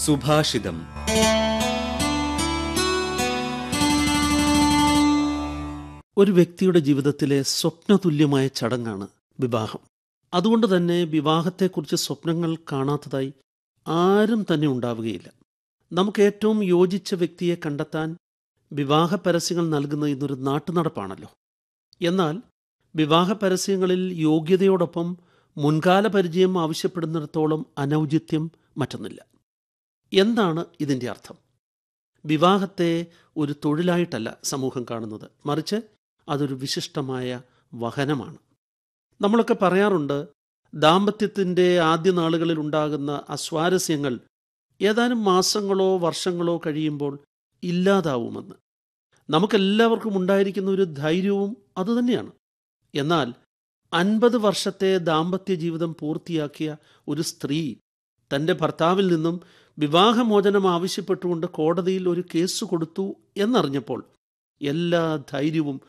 സുഭാഷിതം ഒരു വ്യക്തിയുടെ ജീവിതത്തിലെ സ്വപ്നതുല്യമായ ചടങ്ങാണ് വിവാഹം അതുകൊണ്ട് തന്നെ വിവാഹത്തെക്കുറിച്ച് സ്വപ്നങ്ങൾ കാണാത്തതായി ആരും തന്നെ ഉണ്ടാവുകയില്ല നമുക്ക് ഏറ്റവും യോജിച്ച വ്യക്തിയെ കണ്ടെത്താൻ വിവാഹ പരസ്യങ്ങൾ നൽകുന്ന ഇന്നൊരു നാട്ടുനടപ്പാണല്ലോ എന്നാൽ വിവാഹ പരസ്യങ്ങളിൽ യോഗ്യതയോടൊപ്പം മുൻകാല പരിചയം ആവശ്യപ്പെടുന്നിടത്തോളം അനൗചിത്യം മറ്റൊന്നില്ല എന്താണ് ഇതിൻ്റെ അർത്ഥം വിവാഹത്തെ ഒരു തൊഴിലായിട്ടല്ല സമൂഹം കാണുന്നത് മറിച്ച് അതൊരു വിശിഷ്ടമായ വഹനമാണ് നമ്മളൊക്കെ പറയാറുണ്ട് ദാമ്പത്യത്തിൻ്റെ ആദ്യ നാളുകളിൽ ഉണ്ടാകുന്ന അസ്വാരസ്യങ്ങൾ ഏതാനും മാസങ്ങളോ വർഷങ്ങളോ കഴിയുമ്പോൾ ഇല്ലാതാവുമെന്ന് നമുക്കെല്ലാവർക്കും ഉണ്ടായിരിക്കുന്ന ഒരു ധൈര്യവും അതുതന്നെയാണ് എന്നാൽ അൻപത് വർഷത്തെ ദാമ്പത്യ ജീവിതം പൂർത്തിയാക്കിയ ഒരു സ്ത്രീ തൻ്റെ ഭർത്താവിൽ നിന്നും വിവാഹമോചനം ആവശ്യപ്പെട്ടുകൊണ്ട് കോടതിയിൽ ഒരു കേസ് കൊടുത്തു എന്നറിഞ്ഞപ്പോൾ എല്ലാ ധൈര്യവും